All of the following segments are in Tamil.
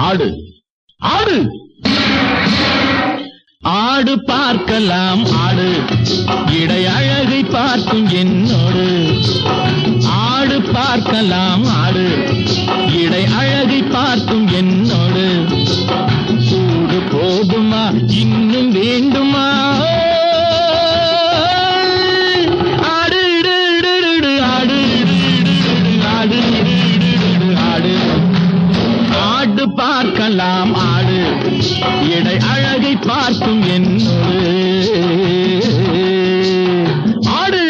ஆடு ஆடு ஆடு பார்க்கலாம் ஆடு இடை அழகை பார்க்கும் என்னோடு ஆடு பார்க்கலாம் ஆடு இடை அழகை பார்க்கும் என்னோடு சூடு போதுமா இன்னும் வேண்டுமா ஆடு இடு, இடு, இடு, ஆடு இடு, இடு, இடு, ஆடு இடு, இடு, இடு, ஆடு ஆடு பார்க்கலாம் ஆடு இடை அழகை பார்க்கும் என்னோடு ஆடு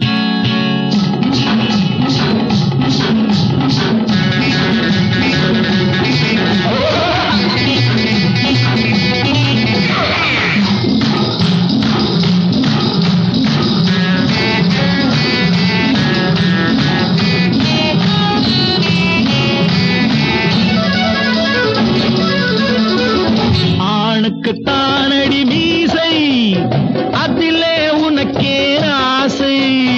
ஆணுக்கு தானடி மீசை அதிலே உனக்கே ஆசை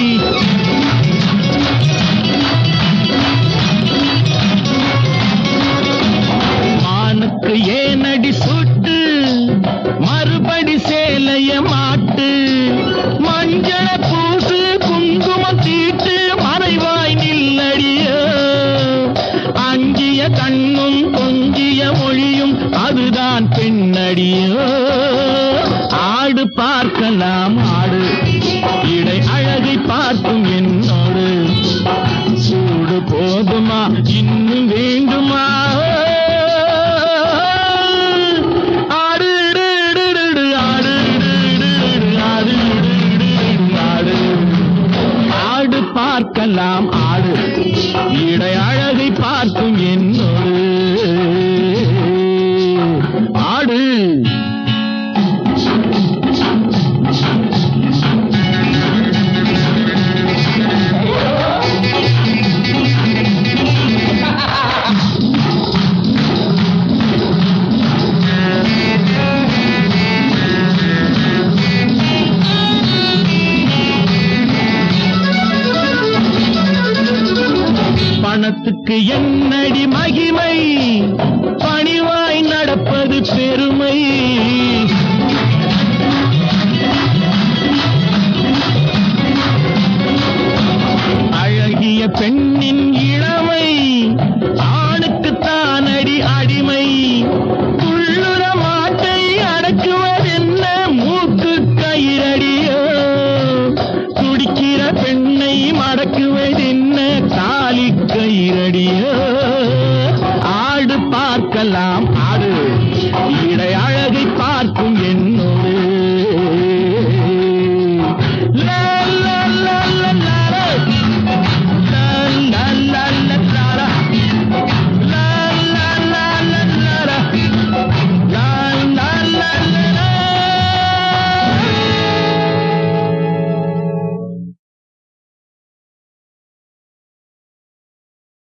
மானுக்கு ஏனடி சுட்டு மறுபடி சேலைய மாட்டு மஞ்சள பூசு குங்குமம் தீட்டு மறைவாய் நில்லடியோ அஞ்சிய கண்ணும் கொஞ்சிய மொழியும் அதுதான் பெண்ணடியோ ஆடு பார்க்கலாம் ஆடு இடை அழகை பார்க்கும் என்னோடு சூடு போதுமா இன்னும் வேண்டுமா ஆடு இடு, இடு, இடு, ஆடு இடு, இடு, இடு, ஆடு இடு, இடு, இடு, ஆடு ஆடு பார்க்கலாம் ஆடு இடை அழகை பார்க்கும் என்னோடு ஆடு பணத்துக்கு என்னடி மகிமை பணிவாய் நடப்பது பெருமை அழகிய பெண்ணின் இளமை ஆணுக்கு தானடி அடிமை துள்ளுற மாட்டை அடக்குவதென்ன மூக்கு கயிறடியோ துடிக்கிற பெண்ணை மடக்குவதென்ன தாலி கயிறடியோ ஆடு பார்க்கலாம் ஆடு இடை